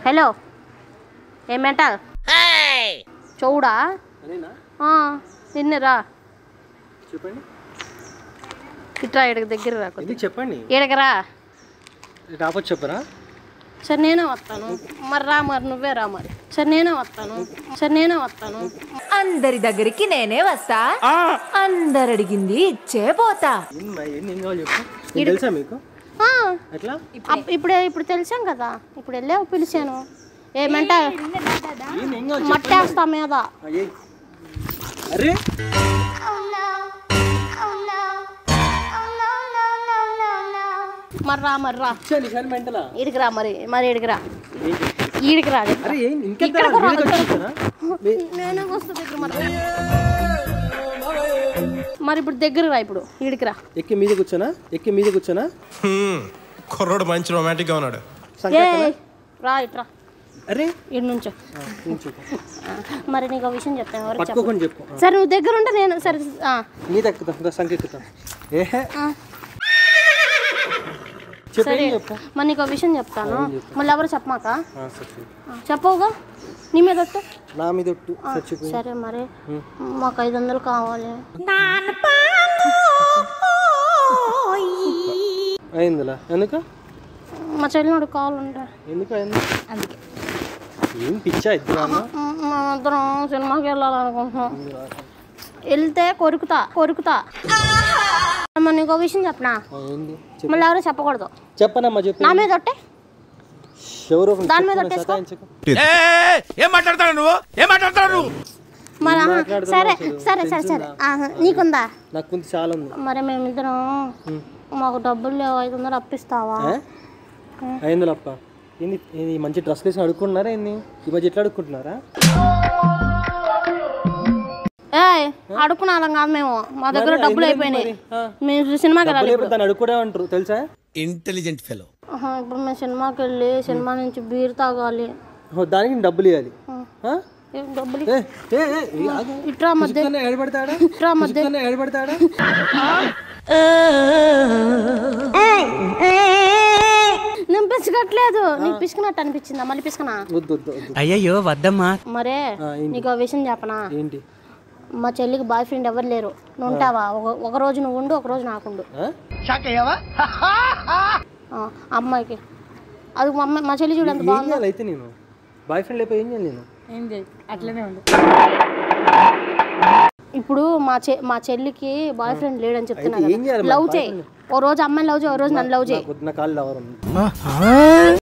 Hello ఏమంట చౌడా అదేనా ఆ, నిన్నరా చెప్పండి ఇట్రా ఇక్కడికి దగ్గర రా కొద్దిగా. ఎందుకు చెప్పండి ఈడకి రా రాపొచ్చు చెప్పరా సరే నేనే వస్తాను మరి రా మరి నువ్వే రా మరి సరే నేనే వస్తాను సరే నేనే వస్తాను అందరి దగ్గరికి నేనే వస్తా అందరు అడిగింది ఇచ్చే పోతా ఏం ఏం ఏం కావాలి చెప్పు నీకు తెలుసా మీకు ఆ, ఎట్లా అప్- ఇప్పుడే ఇప్పుడు తెలిసాం కదా ఇప్పుడు వెళ్ళావు పిలిచాను ఏమంట ఏం ఏం కావాలి మట్టేస్తా మీద అయ్యే అరే మరి రా మరి రా ఇచ్చాను ఇచ్చాను మెంటలా ఈడికి రా మరి మరి ఈడికి రా ఈడికి రా అరే ఏం ఇంకెంత ఇక్కడ కూడా వీడికి వచ్చేసారా? మీ- నేనే వస్తా దగ్గర మరి మరి ఇప్పుడు దగ్గర రా ఇప్పుడు ఈడికి రా ఎక్కి మీద కూర్చోనా ఎక్కి మీద కూర్చోనా హ్మ్. కుర్రోడు మంచి రొమాంటిక్ గా ఉన్నాడు ఏ రా ఇట్రా అరే ఇటు నుంచో కూర్చో. మరి నీకు ఒక విషయం చెప్తాను ఎవరికి చెప్పు పట్టుకోకుండా చెప్పు సరే నువ్వు దగ్గర ఉంటే నేను సరే ఆ, మీద ఎక్కుతా సంఖ్య ఎక్కుతా ఏహే ఆ. చెప్పు సరే ఏం చెప్పు మరి నీకు ఒక విషయం చెప్తాను మళ్ళీ ఎవరు చెప్పమాక ఆ, సరే. ఆ, చెప్పవుగా నీ మీద ఒట్టు. నా మీద ఒట్టు ఆ, చచ్చిపోయి సరే మరి మాకు ఐదు వందలు కావాలి అయిందిలా ఎందుకు మా చెల్లినోడు కావాలంటే ఎందుకు అయింది అందుకే ఏం పిచ్చా ఇద్దరు అన్న మేమిద్దరం సినిమాకి వెళ్ళాలనుకుంటున్నాం వెళ్తే కొరుకుతా కొరుకుతా మరి నీకు ఒక విషయం చెప్పనా ఆ, ఏంది చెప్పు మళ్ళీ ఎవరో చెప్పకూడదు చెప్పనమ్మా చెప్పు నా మీద ఒట్టే ఎవరో ఒకరు దాని మీద చెప్పుకున్న ఒట్టేసుకో. సతాయించకు. ఏం మాట్లాడతాడు నువ్వు ఏం మాట్లాడతాడు నువ్వు మరి ఆహా, మాట్లాడుతున్నావు సరే అసలు? సరే సరే సరే ఆహా, నీకుందా నాకు కొంత చాలా ఉంది మరి మేమిద్దరం మాకు డబ్బులు లేవు ఐదు వందలు అప్పిస్తావా అయింది అప్ప ఏంది ఏంది మంచి డ్రెస్ వేసి అడుక్కుంటున్నారా ఏంది ఈ మధ్య ఎట్లా అడుక్కుంటున్నారా ఏయ్ అడుక్కున్న వాళ్ళం కాదు మేము మా దగ్గర మరి డబ్బులు ఎందుకు అయిపోయినాయి మరి? ఆ. మేము సినిమాకి వెళ్ళాలి డబ్బులు ఎప్పుడు దాన్ని అడుక్കൂడే అంటారు తెలుసా ఇంటెలిజెంట్ ఫెలో ఆహా, ఇప్పుడు మేము సినిమాకి వెళ్ళి సినిమా నుంచి బీర్ తాగాలి ఓ, దానికి నేను డబ్బులు ఇవ్వాలి ఆ? ఏం డబ్బులు ఏ, ఏ, ఏ, ఏ, ఆగు. ఇట్రా మధ్య పుసుక్కున ఏడబడతాడా ఇట్రా మధ్య పుసుక్కున ఏడబడతాడా నేను పిసుకట్లేదు నీకు పిసుకున్నట్టు అనిపించిందా మళ్ళీ పిసుకనా వద్దు వద్దు వద్దు అయ్యయ్యో వద్దమ్మా మరే ఆ, ఏంటి? నీకు ఒక విషయం చెప్పనా ఏంటి మా చెల్లికి బాయ్ ఫ్రెండ్ ఎవరు లేరు నువ్వు ఉంటావా ఒక- ఒక రోజు నువ్వు ఉండు ఒక రోజు నాకుండు ఆ? ఆ, అమ్మాయికి అది మా అమ్మాయి మా చెల్లి చూడంత ఏం బాగుంది చేయాలి అయితే నేను బాయ్ ఫ్రెండ్ లేకపోతే ఏం చేయాలి నేను ఇప్పుడు మా చె మా చెల్లికి బాయ్ ఫ్రెండ్ లేడని చెప్తున్నా అయితే ఏం చేయాలి మరి? లవ్ చేయి ఓ రోజు అమ్మాయిని లవ్ చేయి ఓ రోజు నన్ను లవ్ చేయి నాకు వద్దు, నా కాళ్ళు ఎవరు